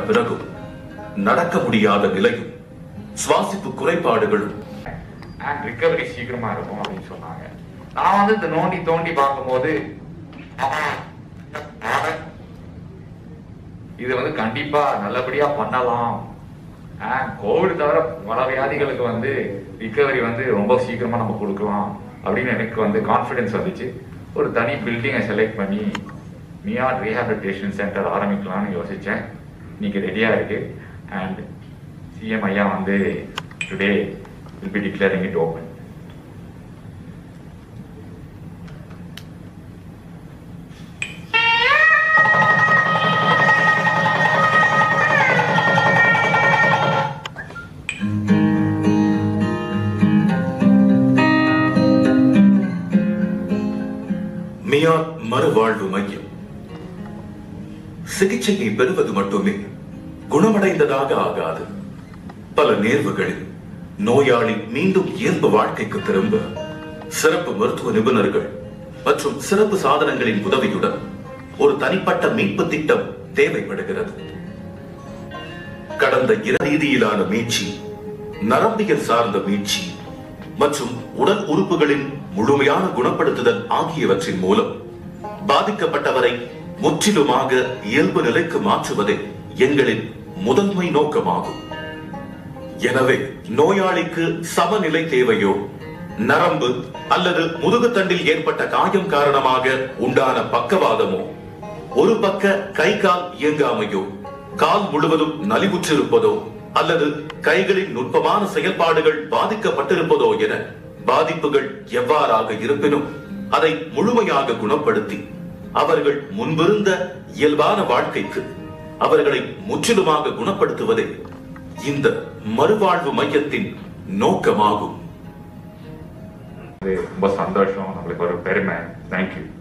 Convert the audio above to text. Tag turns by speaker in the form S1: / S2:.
S1: பிறகும் நடக்க முடியாத நிலையும் சுவாசிப்பு குறைபாடுகளும்
S2: அண்ட் ரிகவரி சீக்கிரமா இருக்கும் அப்படின்னு சொன்னாங்க நான் வந்து இந்த நோண்டி தோண்டி பார்க்கும்போது ஆமா, ஆமா, இது வந்து கண்டிப்பா நல்லபடியா பண்ணலாம் அண்ட் கோவிட் தவிர பல வியாதிகளுக்கு வந்து ரிகவரி வந்து ரொம்ப சீக்கிரமா நம்ம கொடுக்கலாம் அப்படின்னு எனக்கு வந்து கான்ஃபிடன்ஸ் வந்துச்சு ஒரு தனி பில்டிங்கை செலக்ட் பண்ணி மியாட் ரீஹாபிலிட்டேஷன் சென்டர் ஆரம்பிக்கலாம்னு யோசிச்சேன் இன்னைக்கு ரெடியா இருக்கு அண்ட் சிஎம் ஐயா வந்து today will be declaring it open
S1: மியான் மறுவாழ்வு மையம் சிகிச்சையை பெறுவது மட்டுமே குணமடைந்ததாக ஆகாது பல நேர்வுகளில் நோயாளி மீண்டும் இயல்பு வாழ்க்கைக்கு திரும்ப சிறப்பு மருத்துவ நிபுணர்கள் மற்றும் சிறப்பு சாதனங்களின் உதவியுடன் ஒரு தனிப்பட்ட மீட்பு திட்டம் தேவைப்படுகிறது கடந்த இரு ரீதியிலான மீட்சி நரம்பியல் சார்ந்த மீட்சி மற்றும் உடல் உறுப்புகளின் முழுமையான குணப்படுத்துதல் ஆகியவற்றின் மூலம் பாதிக்கப்பட்டவரை முற்றிலுமாக இயல்பு நிலைக்கு மாற்றுவதே எங்களின் முதன்மை நோக்கமாகும் எனவே நோயாளிக்கு சமநிலை தேவையோ நரம்பு அல்லது முதுகுத்தண்டில் ஏற்பட்ட காயம் காரணமாக உண்டான பக்கவாதமோ ஒரு பக்க கை கால் இயங்காமையோ கால் முழுவதும் நலிவுற்றிருப்பதோ அல்லது கைகளின் நுட்பமான செயல்பாடுகள் பாதிக்கப்பட்டிருப்பதோ என பாதிப்புகள் எவ்வாறாக இருப்பினும் அதை முழுமையாக குணப்படுத்தி அவர்கள் முன்பிருந்த இயல்பான வாழ்க்கைக்கு அவர்களை முற்றிலுமாக குணப்படுத்துவதே இந்த மறுவாழ்வு மையத்தின் நோக்கமாகும்
S2: ரொம்ப சந்தோஷம் நம்மளுக்கு ஒரு பெருமை தேங்க்யூ